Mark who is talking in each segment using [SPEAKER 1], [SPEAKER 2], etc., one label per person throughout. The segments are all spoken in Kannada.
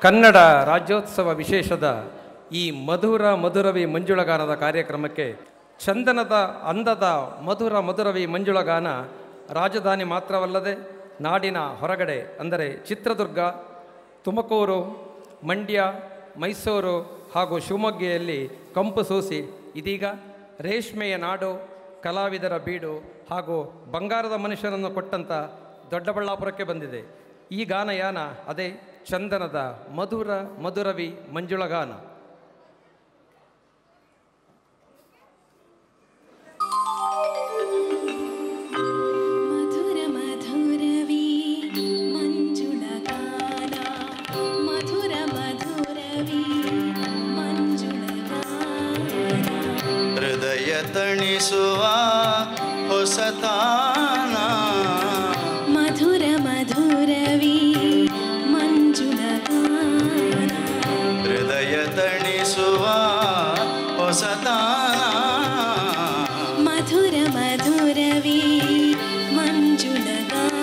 [SPEAKER 1] ಕನ್ನಡ ರಾಜ್ಯೋತ್ಸವ ವಿಶೇಷದ ಈ ಮಧುರ ಮಧುರವಿ ಮಂಜುಳಗಾನದ ಕಾರ್ಯಕ್ರಮಕ್ಕೆ ಚಂದನದ ಅಂದದ ಮಧುರ ಮಧುರವಿ ಮಂಜುಳಗಾನ ರಾಜಧಾನಿ ಮಾತ್ರವಲ್ಲದೆ ನಾಡಿನ ಹೊರಗಡೆ ಅಂದರೆ ಚಿತ್ರದುರ್ಗ ತುಮಕೂರು ಮಂಡ್ಯ ಮೈಸೂರು ಹಾಗೂ ಶಿವಮೊಗ್ಗೆಯಲ್ಲಿ ಕಂಪು ಸೂಸಿ ಇದೀಗ ರೇಷ್ಮೆಯ ನಾಡು ಕಲಾವಿದರ ಬೀಡು ಹಾಗೂ ಬಂಗಾರದ ಮನುಷ್ಯನನ್ನು ಕೊಟ್ಟಂಥ ದೊಡ್ಡಬಳ್ಳಾಪುರಕ್ಕೆ ಬಂದಿದೆ ಈ ಗಾನಯಾನ ಅದೇ ಚಂದನದ ಮಧುರ ಮಧುರವಿ ಮಂಜುಳಗಾನ
[SPEAKER 2] ಮಧುರ ಮಧುರವಿ ಮಂಜುಳಗಾನ ಮಧುರ ಮಧುರವಿ ಮಂಜುಳಗಾನ
[SPEAKER 3] ಹೃದಯ ತಣಿಸುವ ಹೊಸತಾನ
[SPEAKER 2] ಮಧುರ ಮಧುರವಿ ಮಂಜುಳಗಾನ
[SPEAKER 3] ಹೃದಯ ತಣಿಸುವ ಹೊಸತಾನ
[SPEAKER 2] ಮಧುರ ಮಧುರವಿ ಮಂಜುಳಗಾನ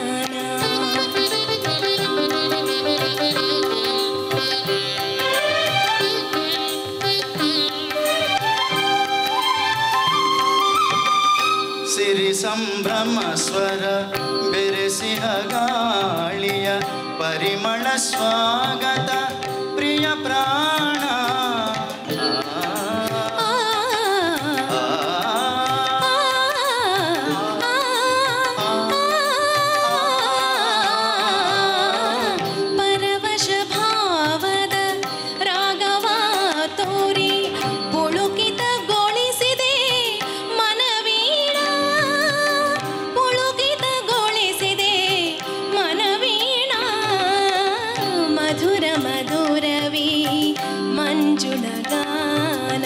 [SPEAKER 3] ಸಿರಿ ಸಂಭ್ರಮ ಸ್ವರ ಬೆರೆಸಿಹ ಗಾಳಿಯ ಪರಿಮಳ ಸ್ವಾಗತ ಪ್ರಿಯ ಪ್ರಾಣ ಆ, ಆ,
[SPEAKER 2] ಪರವಶ ಭಾವದ ರಾಗವ ತೋರಿ ಪುಳುಕಿತಗೊಳಿಸಿದೆ ಮನವೀಣ ಪುಳುಕಿತಗೊಳಿಸಿದೆ ಮನವೀಣ ಮಧುರ ಮಧುರವಿ ಮಂಜುಳಗಾನ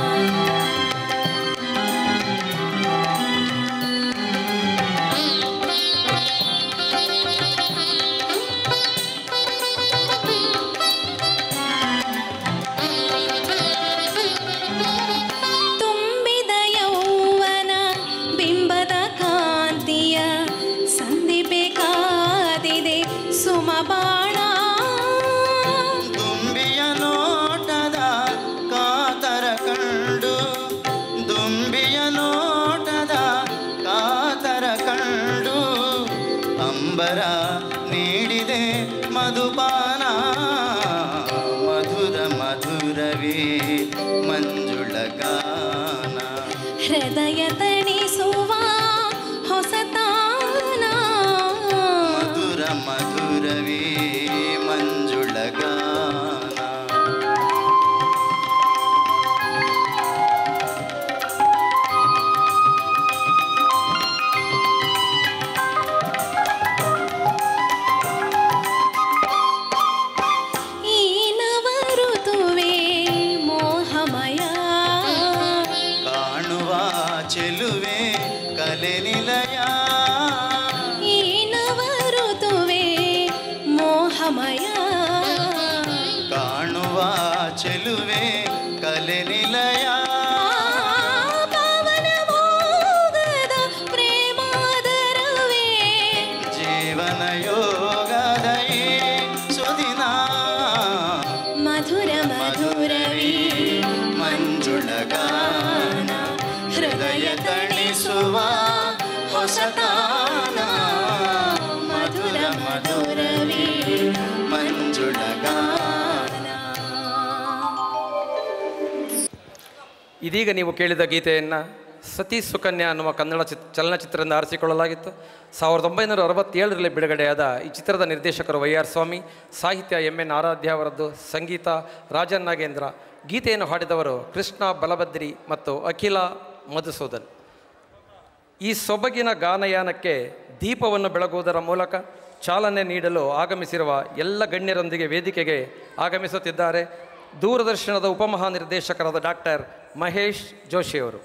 [SPEAKER 2] ತುಂಬಿದ ಯೌವನ ಬಿಂಬದ ಕಾಂತಿಯ ಸಂಧಿಪೆ ಕಾದಿದೆ ಸುಮಬಾಣ
[SPEAKER 3] ದುಂಬಿಯ ನೋಟದ ಕಾತರ ಕಂಡು ದುಂಬಿಯ ನೋಟದ ಕಾತರ ಕಂಡು ಅಂಬರ ನೀಡಿದೆ ಮಧುಪಾನ ಮಧುರ ಮಧುರವೇ ಮಂಜುಳಗಾನ
[SPEAKER 2] ಹೃದಯ ತಣಿಸುವ ಹೊಸತಾನ
[SPEAKER 3] ಮಧುರ ಮಧುರವೇ ಮಂಜುಳಗಾನ
[SPEAKER 2] ಈ ನವ ಋತುವೇ ಮೋಹಮಯ
[SPEAKER 3] ಕಾಣುವ ಚೆಲುವೆ ಕಲೆ ನಿಲಯ
[SPEAKER 2] ಈ ನವ ಋತುವೇ ಮೋಹಮಯ
[SPEAKER 3] ಕಾಣುವ ಚೆಲುವೆ ಕಲೆ ನಿಲಯ
[SPEAKER 2] ಪಾವನ ಮೋಗದ ಪ್ರೇಮಾದರವೇ
[SPEAKER 3] ಜೀವನ ಯೋಗದ ಈ ಸುದಿನ
[SPEAKER 2] ಮಧುರ ಮಧುರವಿ
[SPEAKER 3] ಮಂಜುಳಗಾನ ಹೃದಯ ತಣಿಸುವ ಹೊಸತಾನ ಮಧುರ ಮಧುರವಿ ಮಂಜುಳಗಾನ
[SPEAKER 1] ಇದೀಗ ನೀವು ಕೇಳಿದ ಗೀತೆಯನ್ನು ಸತಿ ಸುಕನ್ಯಾ ಅನ್ನುವ ಕನ್ನಡ ಚಿತ್ ಚಲನಚಿತ್ರದಿಂದ ಆರಿಸಿಕೊಳ್ಳಲಾಗಿತ್ತು ಸಾವಿರದ ಒಂಬೈನೂರ ಅರವತ್ತೇಳರಲ್ಲಿ ಬಿಡುಗಡೆಯಾದ ಈ ಚಿತ್ರದ ನಿರ್ದೇಶಕರು ವೈ ಆರ್ ಸ್ವಾಮಿ ಸಾಹಿತ್ಯ ಎಂ ಎನ್ ಆರಾಧ್ಯ ಅವರದ್ದು ಸಂಗೀತ ರಾಜನ್ ನಾಗೇಂದ್ರ ಗೀತೆಯನ್ನು ಹಾಡಿದವರು ಕೃಷ್ಣ ಬಲಭದ್ರಿ ಮತ್ತು ಅಖಿಲ ಮಧುಸೂದನ್ ಈ ಸೊಬಗಿನ ಗಾನಯಾನಕ್ಕೆ ದೀಪವನ್ನು ಬೆಳಗುವುದರ ಮೂಲಕ ಚಾಲನೆ ನೀಡಲು ಆಗಮಿಸಿರುವ ಎಲ್ಲ ಗಣ್ಯರೊಂದಿಗೆ ವೇದಿಕೆಗೆ ಆಗಮಿಸುತ್ತಿದ್ದಾರೆ ದೂರದರ್ಶನದ ಉಪಮಹಾನಿರ್ದೇಶಕರಾದ ಡಾಕ್ಟರ್ ಮಹೇಶ್ ಜೋಶಿಯವರು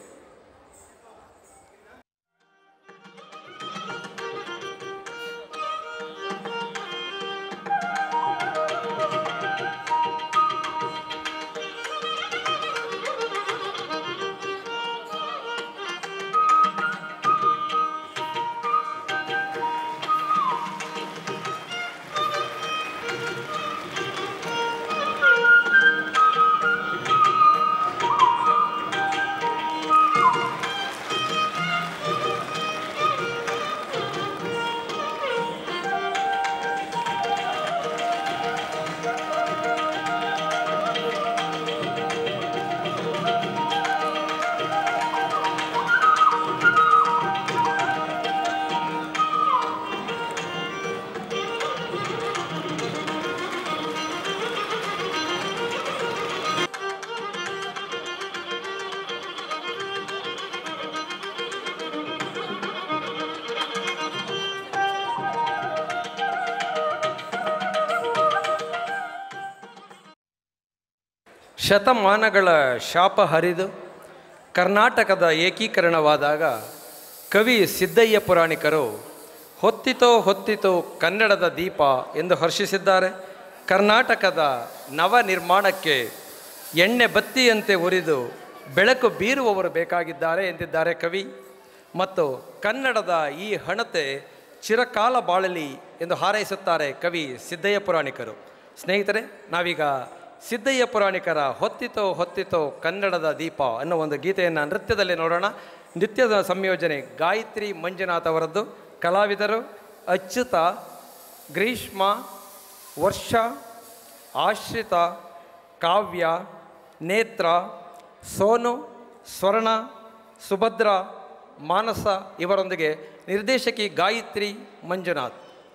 [SPEAKER 1] ಶತಮಾನಗಳ ಶಾಪ ಹರಿದು ಕರ್ನಾಟಕದ ಏಕೀಕರಣವಾದಾಗ ಕವಿ ಸಿದ್ದಯ್ಯ ಪುರಾಣಿಕರು ಹೊತ್ತಿತೋ ಹೊತ್ತಿತೋ ಕನ್ನಡದ ದೀಪ ಎಂದು ಹರ್ಷಿಸಿದ್ದಾರೆ ಕರ್ನಾಟಕದ ನವ ನಿರ್ಮಾಣಕ್ಕೆ ಎಣ್ಣೆ ಬತ್ತಿಯಂತೆ ಉರಿದು ಬೆಳಕು ಬೀರುವವರು ಬೇಕಾಗಿದ್ದಾರೆ ಎಂದಿದ್ದಾರೆ ಕವಿ ಮತ್ತು ಕನ್ನಡದ ಈ ಹಣತೆ ಚಿರಕಾಲ ಬಾಳಲಿ ಎಂದು ಹಾರೈಸುತ್ತಾರೆ ಕವಿ ಸಿದ್ದಯ್ಯ ಪುರಾಣಿಕರು ಸ್ನೇಹಿತರೆ ನಾವೀಗ ಸಿದ್ದಯ್ಯ ಪುರಾಣಿಕರ ಹೊತ್ತಿತೋ ಹೊತ್ತಿತೋ ಕನ್ನಡದ ದೀಪ ಅನ್ನೋ ಒಂದು ಗೀತೆಯನ್ನು ನೃತ್ಯದಲ್ಲಿ ನೋಡೋಣ ನೃತ್ಯದ ಸಂಯೋಜನೆ ಗಾಯತ್ರಿ ಮಂಜುನಾಥ್ ಅವರದ್ದು ಕಲಾವಿದರು ಅಚ್ಯುತ ಗ್ರೀಷ್ಮ ವರ್ಷ ಆಶ್ರಿತ ಕಾವ್ಯ ನೇತ್ರ ಸೋನು ಸ್ವರ್ಣ ಸುಭದ್ರ ಮಾನಸ ಇವರೊಂದಿಗೆ ನಿರ್ದೇಶಕಿ ಗಾಯತ್ರಿ ಮಂಜುನಾಥ್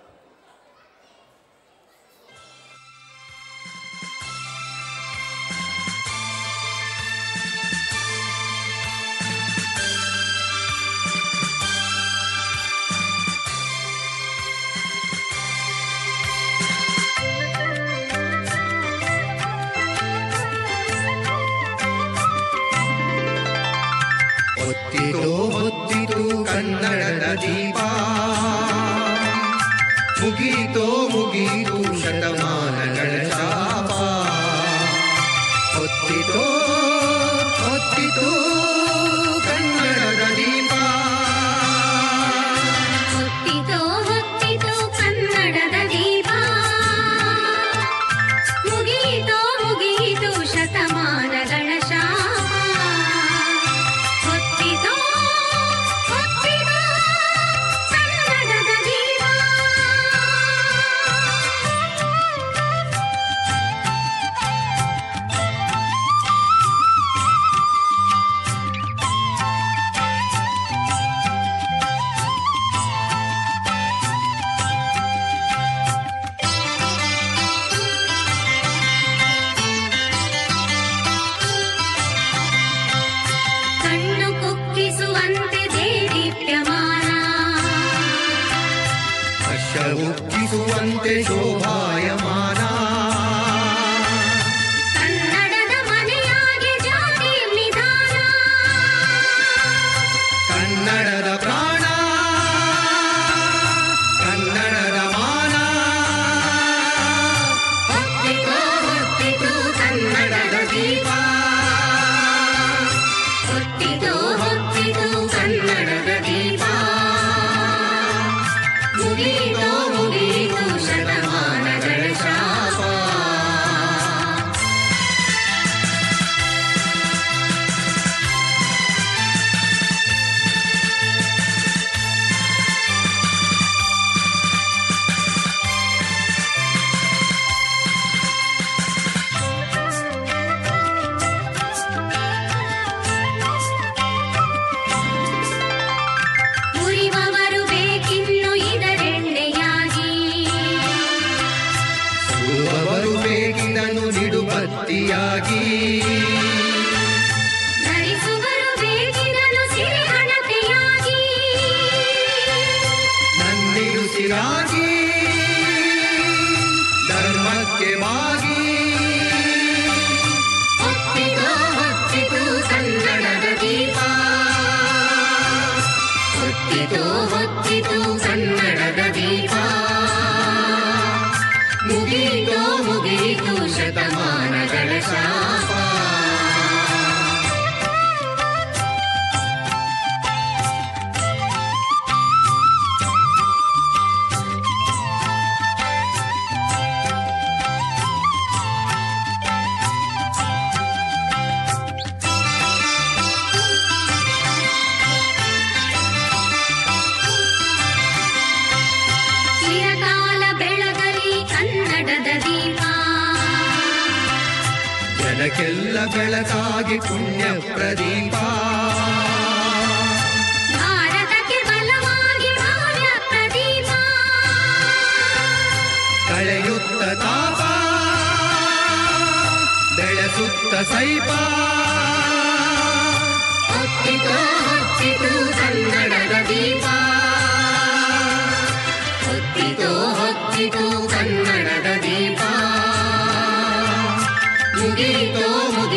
[SPEAKER 4] ಹೊತ್ತಿತು ಹೊತ್ತಿತು ಕನ್ನಡದ ದೀಪ ಮುಗೀತೋ ಮುಗೀತು ಶತಮಾನಗಳ ಶಾಪ ಹೊತ್ತಿತೋ ಹೊತ್ತಿತು ಕನ್ನಡದ ದೀಪ
[SPEAKER 2] ಹೊತ್ತಿತೋ ಹೊತ್ತಿತೋ ಕನ್ನಡದ ದೀಪ ಮುಗಿಯಿತೋ ಮುಗಿಯಿತು ಶತಮಾನಗಳ ಶಾಪ ಹೊತ್ತಿತೋ ಹೊತ್ತಿತೋ ಕನ್ನಡದ ದೀಪ ಕಣ್ಣು ಕುಕ್ಕಿಸುವಂತೆ ದೇದೀಪ್ಯಮಾನ
[SPEAKER 4] ಹರ್ಷ ಉಕ್ಕಿಸುವಂತೆ ಶೋಭಾಯಮಾನ
[SPEAKER 2] ಕನ್ನಡದ ಮನೆಯಾಗಿ ಜಾತಿ ನಿಧಾನ
[SPEAKER 4] ಕನ್ನಡದ ಪ್ರಾಣ ಕನ್ನಡದ ಮಾನ ಹೊತ್ತಿತು ಹೊತ್ತಿತು ಕನ್ನಡದ ದೀಪ
[SPEAKER 2] ಹೊತ್ತಿತೋ ಹೊತ್ತಿತೋ ಕನ್ನಡದ ದೀಪ ಮುಗಿಯಿತೋ ಮುಗಿಯಿತು ಶತಮಾನಗಳ ಶಾಪ ಉರಿವವರು ಬೇಕಿನ್ನು ಇದರೆಣ್ಣೆಯಾಗಿ
[SPEAKER 4] ಸುರುವವರು ಬೇಕಿದನು ನಿಡುಬತ್ತಿಯಾಗಿ
[SPEAKER 2] ಧರಿಸುವರು ಬೇಕಿನನು ಸಿರಿಹಣತೆಯಾಗಿ
[SPEAKER 4] ನನ್ನಿರುಸಿರಾಗಿ ಧರ್ಮಕ್ಕೆ ವಾಗಿ
[SPEAKER 2] ಹೊತ್ತಿತೋ ಹೊತ್ತಿತು ಕನ್ನಡದ ದೀಪ ಹೊತ್ತಿತೋ ಹೊತ್ತಿತು ಕನ್ನಡದ ದೀಪ ಮುಗಿಯಿತೋ ಮುಗಿಯಿತು ಶತಮಾನಗಳ ಶಾಪ ಚಿರಕಾಲ ಬೆಳಗಲಿ ಕನ್ನಡದ ದೀಪ
[SPEAKER 4] ಜನಕ್ಕೆಲ್ಲ ಬೆಳಕಾಗಿ ಪುಣ್ಯ ಪ್ರದೀಪ
[SPEAKER 2] ಭಾರತಕ್ಕೆ ಬಲವಾಗಿ ಭವ್ಯ ಪ್ರದೀಪ
[SPEAKER 4] ಕಳೆಯುತ್ತ ತಾಪ ಬೆಳೆಸುತ್ತ ಸೈಪ
[SPEAKER 2] ಹೊತ್ತಿತೋ ಹೊತ್ತಿತು ಕನ್ನಡದ ದೀಪ ಹೊತ್ತಿತೋ ಹೊತ್ತಿತು ಕನ್ನಡದ ದೀಪ ಮುಗಿಯಿತೋ ಮುಗಿ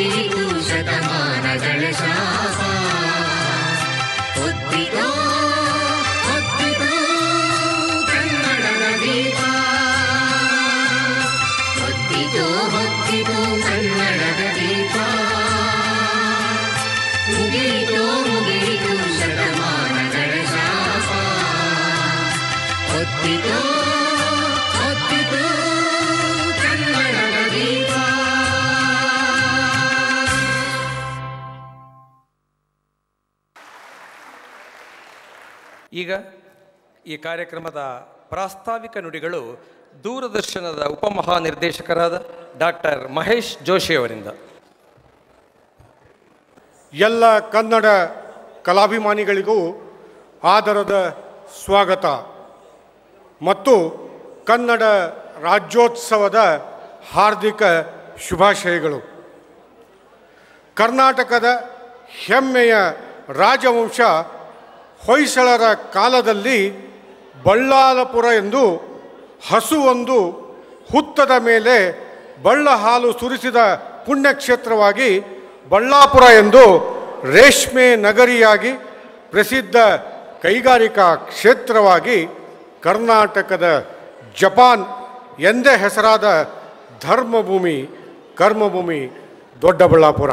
[SPEAKER 4] ಹೊತ್ತಿತು ಹೊತ್ತಿತು ಕನ್ನಡದ ದೀಪ
[SPEAKER 1] ಈಗ ಈ ಕಾರ್ಯಕ್ರಮದ ಪ್ರಾಸ್ತಾವಿಕ ನುಡಿಗಳು ದೂರದರ್ಶನದ ಉಪಮಹಾನಿರ್ದೇಶಕರಾದ ಡಾಕ್ಟರ್ ಮಹೇಶ್ ಜೋಶಿ ಅವರಿಂದ
[SPEAKER 5] ಎಲ್ಲ ಕನ್ನಡ ಕಲಾಭಿಮಾನಿಗಳಿಗೂ ಆದರದ ಸ್ವಾಗತ ಮತ್ತು ಕನ್ನಡ ರಾಜ್ಯೋತ್ಸವದ ಹಾರ್ದಿಕ ಶುಭಾಶಯಗಳು ಕರ್ನಾಟಕದ ಹೆಮ್ಮೆಯ ರಾಜವಂಶ ಹೊಯ್ಸಳರ ಕಾಲದಲ್ಲಿ ಬಳ್ಳಾಲಪುರ ಎಂದು ಹಸುವೊಂದು ಹುತ್ತದ ಮೇಲೆ ಬಳ್ಳ ಹಾಲು ಸುರಿಸಿದ ಪುಣ್ಯಕ್ಷೇತ್ರವಾಗಿ ಬಳ್ಳಾಪುರ ಎಂದು ರೇಷ್ಮೆ ನಗರಿಯಾಗಿ ಪ್ರಸಿದ್ಧ ಕೈಗಾರಿಕಾ ಕ್ಷೇತ್ರವಾಗಿ ಕರ್ನಾಟಕದ ಜಪಾನ್ ಎಂದೇ ಹೆಸರಾದ ಧರ್ಮಭೂಮಿ ಕರ್ಮಭೂಮಿ ದೊಡ್ಡಬಳ್ಳಾಪುರ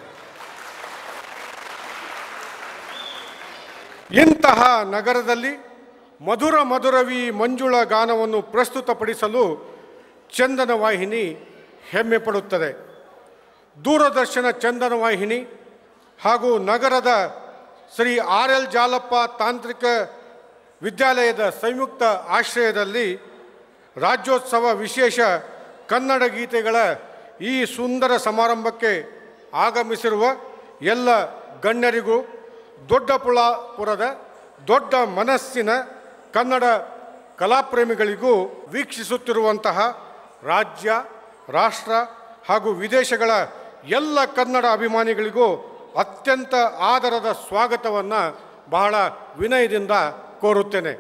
[SPEAKER 5] ಇಂತಹ ನಗರದಲ್ಲಿ ಮಧುರ ಮಧುರವಿ ಮಂಜುಳ ಗಾನವನ್ನು ಪ್ರಸ್ತುತಪಡಿಸಲು ಚಂದನ ವಾಹಿನಿ ಹೆಮ್ಮೆ ಪಡುತ್ತದೆ ದೂರದರ್ಶನ ಚಂದನ ವಾಹಿನಿ ಹಾಗೂ ನಗರದ ಶ್ರೀ ಆರ್ ಎಲ್ ಜಾಲಪ್ಪ ತಾಂತ್ರಿಕ ವಿದ್ಯಾಲಯದ ಸಂಯುಕ್ತ ಆಶ್ರಯದಲ್ಲಿ ರಾಜ್ಯೋತ್ಸವ ವಿಶೇಷ ಕನ್ನಡ ಗೀತೆಗಳ ಈ ಸುಂದರ ಸಮಾರಂಭಕ್ಕೆ ಆಗಮಿಸಿರುವ ಎಲ್ಲ ಗಣ್ಯರಿಗೂ ದೊಡ್ಡಬಳ್ಳಾಪುರದ ದೊಡ್ಡ ಮನಸ್ಸಿನ ಕನ್ನಡ ಕಲಾಪ್ರೇಮಿಗಳಿಗೂ ವೀಕ್ಷಿಸುತ್ತಿರುವಂತಹ ರಾಜ್ಯ ರಾಷ್ಟ್ರ ಹಾಗೂ ವಿದೇಶಗಳ ಎಲ್ಲ ಕನ್ನಡ ಅಭಿಮಾನಿಗಳಿಗೂ ಅತ್ಯಂತ ಆದರದ ಸ್ವಾಗತವನ್ನು ಬಹಳ ವಿನಯದಿಂದ ಕೋರುತ್ತೇನೆ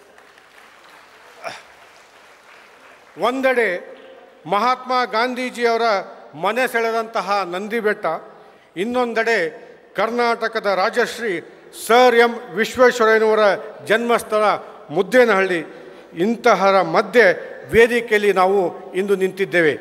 [SPEAKER 5] ಒಂದೆಡೆ ಮಹಾತ್ಮ ಗಾಂಧೀಜಿಯವರ ಮನೆ ಸೆಳೆದಂತಹ ನಂದಿ ಬೆಟ್ಟ ಇನ್ನೊಂದೆಡೆ ಕರ್ನಾಟಕದ ರಾಜಶ್ರೀ ಸರ್ ಎಂ ವಿಶ್ವೇಶ್ವರಯ್ಯನವರ ಜನ್ಮಸ್ಥಳ ಮುದ್ದೇನಹಳ್ಳಿ ಇಂತಹರ ಮಧ್ಯೆ ವೇದಿಕೆಯಲ್ಲಿ ನಾವು ಇಂದು ನಿಂತಿದ್ದೇವೆ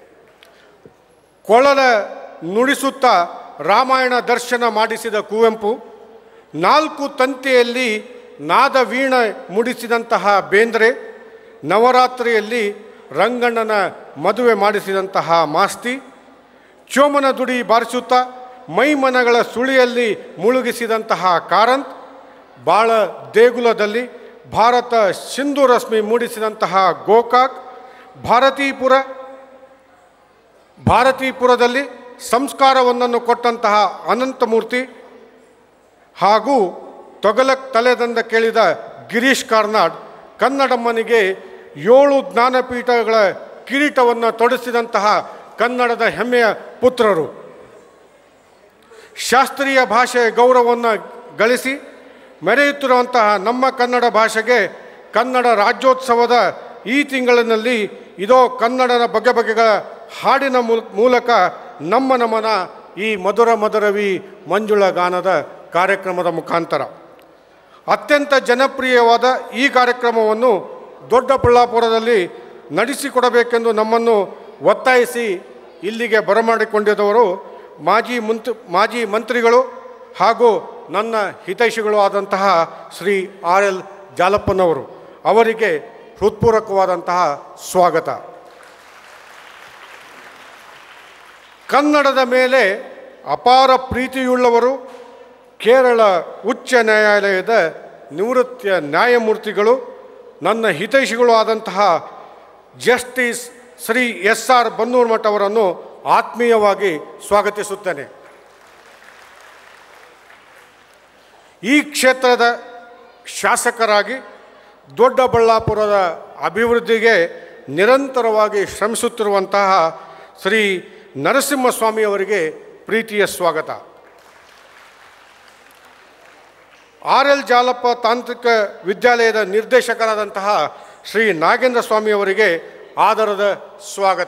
[SPEAKER 5] ಕೊಳಲ ನುಡಿಸುತ್ತಾ ರಾಮಾಯಣ ದರ್ಶನ ಮಾಡಿಸಿದ ಕುವೆಂಪು ನಾಲ್ಕು ತಂತಿಯಲ್ಲಿ ನಾದ ವೀಣ ಮುಡಿಸಿದಂತಹ ಬೇಂದ್ರೆ ನವರಾತ್ರಿಯಲ್ಲಿ ರಂಗಣ್ಣನ ಮದುವೆ ಮಾಡಿಸಿದಂತಹ ಮಾಸ್ತಿ ಚೋಮನ ದುಡಿ ಬಾರಿಸುತ್ತಾ ಮೈಮನಗಳ ಸುಳಿಯಲ್ಲಿ ಮುಳುಗಿಸಿದಂತಹ ಕಾರಂತ್ ಬಾಳ ದೇಗುಲದಲ್ಲಿ ಭಾರತ ಸಿಂಧು ರಶ್ಮಿ ಮೂಡಿಸಿದಂತಹ ಗೋಕಾಕ್ ಭಾರತೀಪುರ ಭಾರತೀಪುರದಲ್ಲಿ ಸಂಸ್ಕಾರವೊಂದನ್ನು ಕೊಟ್ಟಂತಹ ಅನಂತಮೂರ್ತಿ ಹಾಗೂ ತೊಗಲಕ್ ತಲೆದಂದ ಕೇಳಿದ ಗಿರೀಶ್ ಕಾರ್ನಾಡ್ ಕನ್ನಡಮ್ಮನಿಗೆ ಏಳು ಜ್ಞಾನಪೀಠಗಳ ಕಿರೀಟವನ್ನು ತೊಡಿಸಿದಂತಹ ಕನ್ನಡದ ಹೆಮ್ಮೆಯ ಪುತ್ರರು ಶಾಸ್ತ್ರೀಯ ಭಾಷೆ ಗೌರವವನ್ನು ಗಳಿಸಿ ಮೆರೆಯುತ್ತಿರುವಂತಹ ನಮ್ಮ ಕನ್ನಡ ಭಾಷೆಗೆ ಕನ್ನಡ ರಾಜ್ಯೋತ್ಸವದ ಈ ತಿಂಗಳಿನಲ್ಲಿ ಇದೋ ಕನ್ನಡದ ಬಗೆ ಬಗೆಗಳ ಹಾಡಿನ ಮೂಲ್- ಮೂಲಕ ನಮ್ಮ ನಮನ ಈ ಮಧುರ ಮಧುರವಿ ಮಂಜುಳ ಗಾನದ ಕಾರ್ಯಕ್ರಮದ ಮುಖಾಂತರ ಅತ್ಯಂತ ಜನಪ್ರಿಯವಾದ ಈ ಕಾರ್ಯಕ್ರಮವನ್ನು ದೊಡ್ಡಬಳ್ಳಾಪುರದಲ್ಲಿ ನಡೆಸಿಕೊಡಬೇಕೆಂದು ನಮ್ಮನ್ನು ಒತ್ತಾಯಿಸಿ ಇಲ್ಲಿಗೆ ಬರಮಾಡಿಕೊಂಡಿದ್ದವರು ಮಾಜಿ ಮಂತ್ ಮಾಜಿ ಮಂತ್ರಿಗಳು ಹಾಗೂ ನನ್ನ ಹಿತೈಷಿಗಳು ಆದಂತಹ ಶ್ರೀ ಆರ್ ಎಲ್ ಜಾಲಪ್ಪನವರು ಅವರಿಗೆ ಹೃತ್ಪೂರ್ವಕವಾದಂತಹ ಸ್ವಾಗತ ಕನ್ನಡದ ಮೇಲೆ ಅಪಾರ ಪ್ರೀತಿಯುಳ್ಳವರು ಕೇರಳ ಉಚ್ಚ ನ್ಯಾಯಾಲಯದ ನಿವೃತ್ತ ನ್ಯಾಯಮೂರ್ತಿಗಳು ನನ್ನ ಹಿತೈಷಿಗಳು ಆದಂತಹ justice Shri S R Bannurmath ಅವರನ್ನು ಆತ್ಮೀಯವಾಗಿ ಸ್ವಾಗತಿಸುತ್ತೇನೆ ಈ ಕ್ಷೇತ್ರದ ಶಾಸಕರಾಗಿ ದೊಡ್ಡಬಳ್ಳಾಪುರದ ಅಭಿವೃದ್ಧಿಗೆ ನಿರಂತರವಾಗಿ ಶ್ರಮಿಸುತ್ತಿರುವಂತಹ ಶ್ರೀ ನರಸಿಂಹಸ್ವಾಮಿ ಅವರಿಗೆ ಪ್ರೀತಿಯ ಸ್ವಾಗತ ಆರ್ ಎಲ್ ಜಾಲಪ್ಪ ತಾಂತ್ರಿಕ ವಿದ್ಯಾಲಯದ ನಿರ್ದೇಶಕರಾದಂತಹ ಶ್ರೀ ನಾಗೇಂದ್ರ ಸ್ವಾಮಿ ಅವರಿಗೆ ಆದರದ ಸ್ವಾಗತ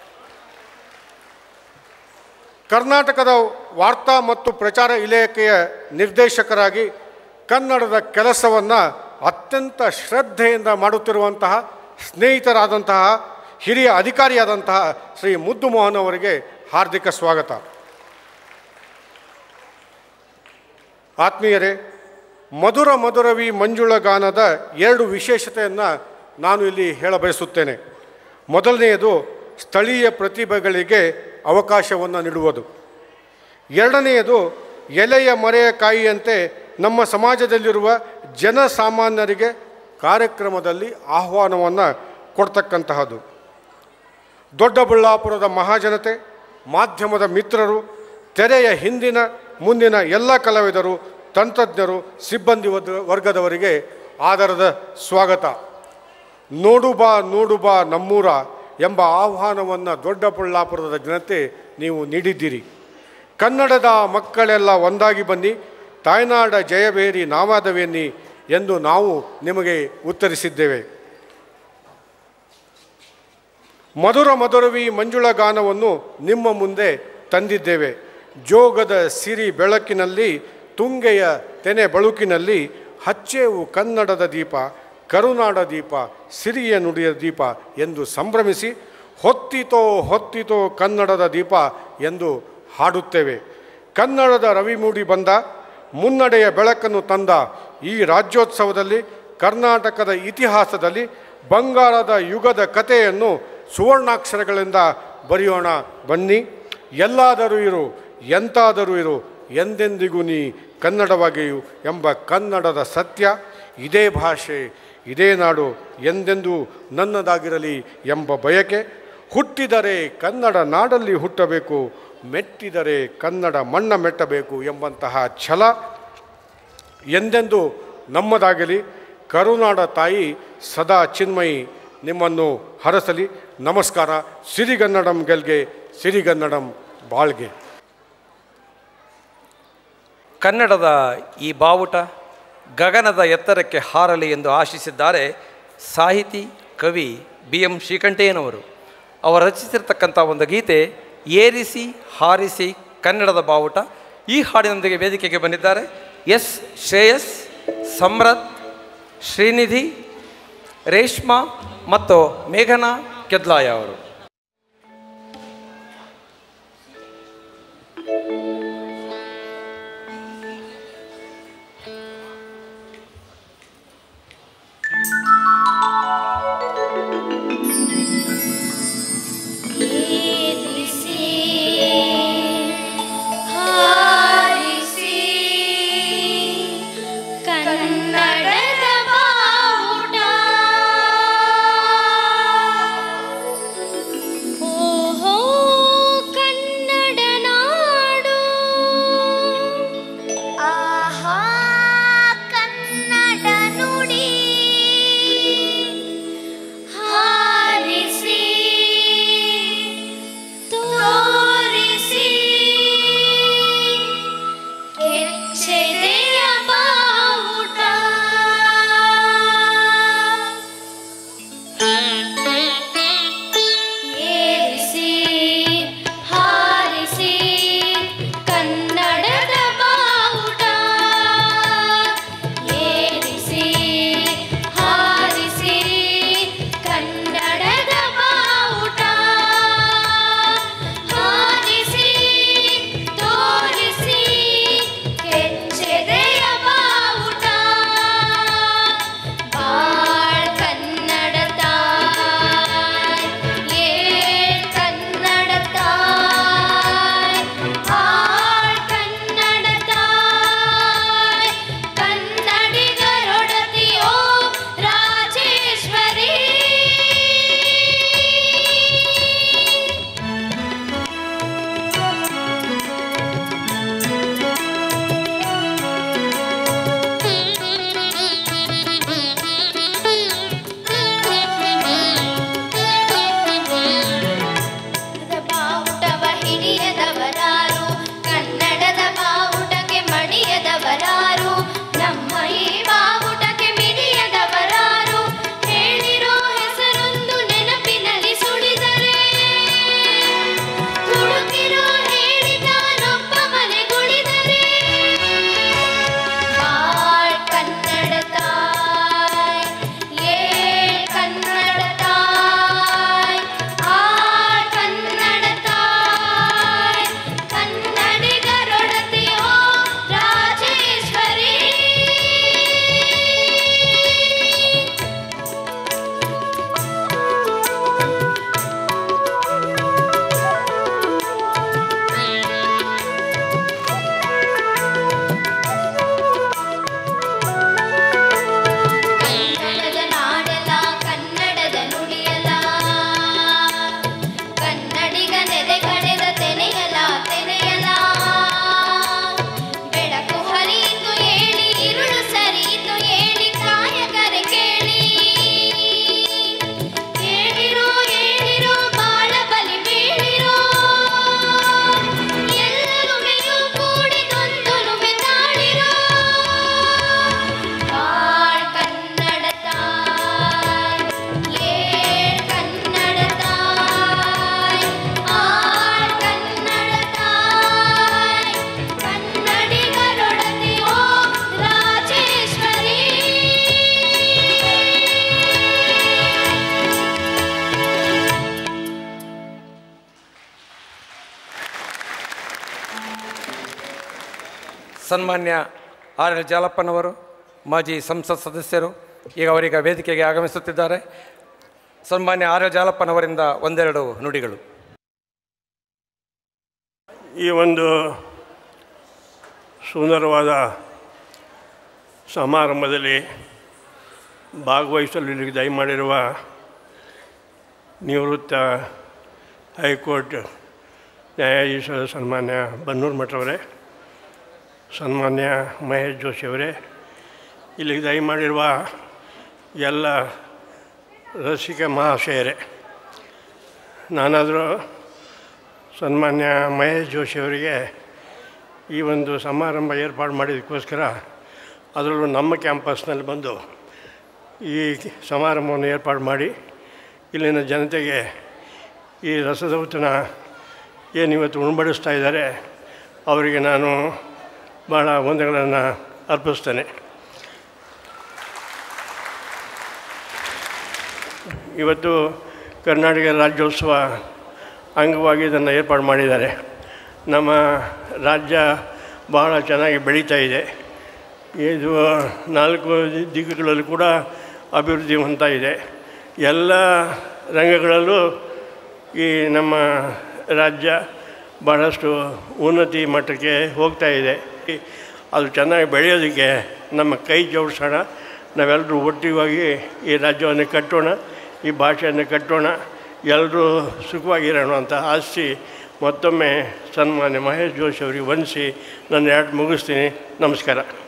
[SPEAKER 5] ಕರ್ನಾಟಕದ ವಾರ್ತಾ ಮತ್ತು ಪ್ರಚಾರ ಇಲಾಖೆಯ ನಿರ್ದೇಶಕರಾಗಿ ಕನ್ನಡದ ಕೆಲಸವನ್ನು ಅತ್ಯಂತ ಶ್ರದ್ಧೆಯಿಂದ ಮಾಡುತ್ತಿರುವಂತಹ ಸ್ನೇಹಿತರಾದಂತಹ ಹಿರಿಯ ಅಧಿಕಾರಿಯಾದಂತಹ ಶ್ರೀ ಮುದ್ದು ಮೋಹನ್ ಅವರಿಗೆ ಹಾರ್ದಿಕ ಸ್ವಾಗತ ಆತ್ಮೀಯರೇ ಮಧುರ ಮಧುರವಿ ಮಂಜುಳ ಗಾನದ ಎರಡು ವಿಶೇಷತೆಯನ್ನು ನಾನು ಇಲ್ಲಿ ಹೇಳಬಯಸುತ್ತೇನೆ ಮೊದಲನೆಯದು ಸ್ಥಳೀಯ ಪ್ರತಿಭೆಗಳಿಗೆ ಅವಕಾಶವನ್ನು ನೀಡುವುದು ಎರಡನೆಯದು ಎಲೆಯ ಮರೆಯ ಕಾಯಿಯಂತೆ ನಮ್ಮ ಸಮಾಜದಲ್ಲಿರುವ ಜನಸಾಮಾನ್ಯರಿಗೆ ಕಾರ್ಯಕ್ರಮದಲ್ಲಿ ಆಹ್ವಾನವನ್ನು ಕೊಡ್ತಕ್ಕಂತಹದ್ದು ದೊಡ್ಡಬಳ್ಳಾಪುರದ ಮಹಾಜನತೆ ಮಾಧ್ಯಮದ ಮಿತ್ರರು ತೆರೆಯ ಹಿಂದಿನ ಮುಂದಿನ ಎಲ್ಲ ಕಲಾವಿದರು ತಂತ್ರಜ್ಞರು ಸಿಬ್ಬಂದಿ ವರ್ಗ- ವರ್ಗದವರಿಗೆ ಆದರದ ಸ್ವಾಗತ ನೋಡು ಬಾ ನೋಡು ಬಾ ನಮ್ಮೂರ ಎಂಬ ಆಹ್ವಾನವನ್ನು ದೊಡ್ಡಬಳ್ಳಾಪುರದ ಜನತೆ ನೀವು ನೀಡಿದ್ದೀರಿ ಕನ್ನಡದ ಮಕ್ಕಳೆಲ್ಲ ಒಂದಾಗಿ ಬನ್ನಿ ತಾಯ್ನಾಡ ಜಯಬೇರಿ ನಾವಾದವೆನ್ನಿ ಎಂದು ನಾವು ನಿಮಗೆ ಉತ್ತರಿಸಿದ್ದೇವೆ ಮಧುರ ಮಧುರವಿ ಮಂಜುಳ ಗಾನವನ್ನು ನಿಮ್ಮ ಮುಂದೆ ತಂದಿದ್ದೇವೆ ಜೋಗದ ಸಿರಿ ಬೆಳಕಿನಲ್ಲಿ ತುಂಗೆಯ ತೆನೆ ಬಳುಕಿನಲ್ಲಿ ಹಚ್ಚೇವು ಕನ್ನಡದ ದೀಪ ಕರುನಾಡ ದೀಪ ಸಿರಿಯ ನುಡಿಯ ದೀಪ ಎಂದು ಸಂಭ್ರಮಿಸಿ ಹೊತ್ತಿತೋ ಹೊತ್ತಿತೋ ಕನ್ನಡದ ದೀಪ ಎಂದು ಹಾಡುತ್ತೇವೆ ಕನ್ನಡದ ರವಿ ಮೂಡಿ ಬಂದ ಮುನ್ನಡೆಯ ಬೆಳಕನ್ನು ತಂದ ಈ ರಾಜ್ಯೋತ್ಸವದಲ್ಲಿ ಕರ್ನಾಟಕದ ಇತಿಹಾಸದಲ್ಲಿ ಬಂಗಾರದ ಯುಗದ ಕಥೆಯನ್ನು ಸುವರ್ಣಾಕ್ಷರಗಳಿಂದ ಬರೆಯೋಣ ಬನ್ನಿ ಎಲ್ಲಾದರೂ ಇರು ಎಂತಾದರೂ ಇರು ಎಂದೆಂದಿಗೂ ನೀ ಕನ್ನಡವಾಗಿಯು ಎಂಬ ಕನ್ನಡದ ಸತ್ಯ ಇದೇ ಭಾಷೆ ಇದೇ ನಾಡು ಎಂದೆಂದೂ ನನ್ನದಾಗಿರಲಿ ಎಂಬ ಬಯಕೆ ಹುಟ್ಟಿದರೆ ಕನ್ನಡ ನಾಡಲ್ಲಿ ಹುಟ್ಟಬೇಕು ಮೆಟ್ಟಿದರೆ ಕನ್ನಡ ಮಣ್ಣ ಮೆಟ್ಟಬೇಕು ಎಂಬಂತಹ ಛಲ ಎಂದೆಂದು ನಮ್ಮದಾಗಲಿ ಕರುನಾಡ ತಾಯಿ ಸದಾ ಚಿನ್ಮಯಿ ನಿಮ್ಮನ್ನು ಹರಸಲಿ ನಮಸ್ಕಾರ ಸಿರಿಗನ್ನಡಂ ಗೆಲ್ಗೆ ಸಿರಿಗನ್ನಡಂ ಬಾಳ್ಗೆ
[SPEAKER 1] ಕನ್ನಡದ ಈ ಬಾವುಟ ಗಗನದ ಎತ್ತರಕ್ಕೆ ಹಾರಲಿ ಎಂದು ಆಶಿಸಿದ್ದಾರೆ ಸಾಹಿತಿ ಕವಿ ಬಿ ಎಂ ಶ್ರೀಕಂಠಯ್ಯನವರು ಅವರು ರಚಿಸಿರ್ತಕ್ಕಂಥ ಒಂದು ಗೀತೆ ಏರಿಸಿ ಹಾರಿಸಿ ಕನ್ನಡದ ಬಾವುಟ ಈ ಹಾಡಿನೊಂದಿಗೆ ವೇದಿಕೆಗೆ ಬಂದಿದ್ದಾರೆ ಎಸ್ ಶ್ರೇಯಸ್ ಸಮ್ರತ್ ಶ್ರೀನಿಧಿ ರೇಷ್ಮಾ ಮತ್ತು ಮೇಘನಾ ಕೆದ್ಲಾಯ ಅವರು
[SPEAKER 3] ಏರಿಸಿ ಹಾರಿಸಿ ಕನ್ನಡದ ಬಾವುಟ
[SPEAKER 1] ಸನ್ಮಾನ್ಯ ಆರ್ ಎಲ್ ಜಾಲಪ್ಪನವರು ಮಾಜಿ ಸಂಸತ್ ಸದಸ್ಯರು ಈಗ ಅವರೀಗ ವೇದಿಕೆಗೆ ಆಗಮಿಸುತ್ತಿದ್ದಾರೆ ಸನ್ಮಾನ್ಯ ಆರ್ ಎಲ್ ಜಾಲಪ್ಪನವರಿಂದ ಒಂದೆರಡು ನುಡಿಗಳು
[SPEAKER 6] ಈ ಒಂದು ಸುಂದರವಾದ ಸಮಾರಂಭದಲ್ಲಿ ಭಾಗವಹಿಸಲು ಇಲ್ಲಿಗೆ ದಯಮಾಡಿರುವ ನಿವೃತ್ತ ಹೈಕೋರ್ಟ್ ನ್ಯಾಯಾಧೀಶರ ಸನ್ಮಾನ್ಯ ಬನ್ನೂರು ಮಠವರೇ ಸನ್ಮಾನ್ಯ ಮಹೇಶ್ ಜೋಶಿ ಅವರೇ ಇಲ್ಲಿಗೆ ದಯಮಾಡಿರುವ ಎಲ್ಲ ರಸಿಕ ಮಹಾಶಯರೇ ನಾನಾದರೂ ಸನ್ಮಾನ್ಯ ಮಹೇಶ್ ಜೋಶಿ ಅವರಿಗೆ ಈ ಒಂದು ಸಮಾರಂಭ ಏರ್ಪಾಡು ಮಾಡಿದ್ದಕ್ಕೋಸ್ಕರ ಅದರಲ್ಲೂ ನಮ್ಮ ಕ್ಯಾಂಪಸ್ನಲ್ಲಿ ಬಂದು ಈ ಸಮಾರಂಭವನ್ನು ಏರ್ಪಾಡು ಮಾಡಿ ಇಲ್ಲಿನ ಜನತೆಗೆ ಈ ರಸದೌತಣ ಏನು ಇವತ್ತು ಉಣಬಡಿಸ್ತಾ ಇದ್ದಾರೆ ಅವರಿಗೆ ನಾನು ಭಾಳ ವಂದನೆಗಳನ್ನು ಅರ್ಪಿಸ್ತೇನೆ ಇವತ್ತು ಕರ್ನಾಟಕ ರಾಜ್ಯೋತ್ಸವ ಅಂಗವಾಗಿ ಇದನ್ನು ಏರ್ಪಾಡು ಮಾಡಿದ್ದಾರೆ ನಮ್ಮ ರಾಜ್ಯ ಬಹಳ ಚೆನ್ನಾಗಿ ಬೆಳೀತಾ ಇದೆ ಇದು ನಾಲ್ಕು ದಿಕ್ಕುಗಳಲ್ಲಿ ಕೂಡ ಅಭಿವೃದ್ಧಿ ಹೊಂದ್ತಾ ಇದೆ ಎಲ್ಲ ರಂಗಗಳಲ್ಲೂ ಈ ನಮ್ಮ ರಾಜ್ಯ ಭಾಳಷ್ಟು ಉನ್ನತಿ ಮಟ್ಟಕ್ಕೆ ಹೋಗ್ತಾ ಇದೆ ಅದು ಚೆನ್ನಾಗಿ ಬೆಳೆಯೋದಕ್ಕೆ ನಮ್ಮ ಕೈ ಜೋಡಿಸೋಣ ನಾವೆಲ್ಲರೂ ಒಟ್ಟಿಗಾಗಿ ಈ ರಾಜ್ಯವನ್ನು ಕಟ್ಟೋಣ ಈ ಭಾಷೆಯನ್ನು ಕಟ್ಟೋಣ ಎಲ್ಲರೂ ಸುಖವಾಗಿರೋಣ ಅಂತ ಆಶಿಸಿ ಮತ್ತೊಮ್ಮೆ ಸನ್ಮಾನ್ಯ ಮಹೇಶ್ ಜೋಶಿ ಅವರಿಗೆ ವಂದಿಸಿ ನನ್ನ ಎರಡು ಮುಗಿಸ್ತೀನಿ ನಮಸ್ಕಾರ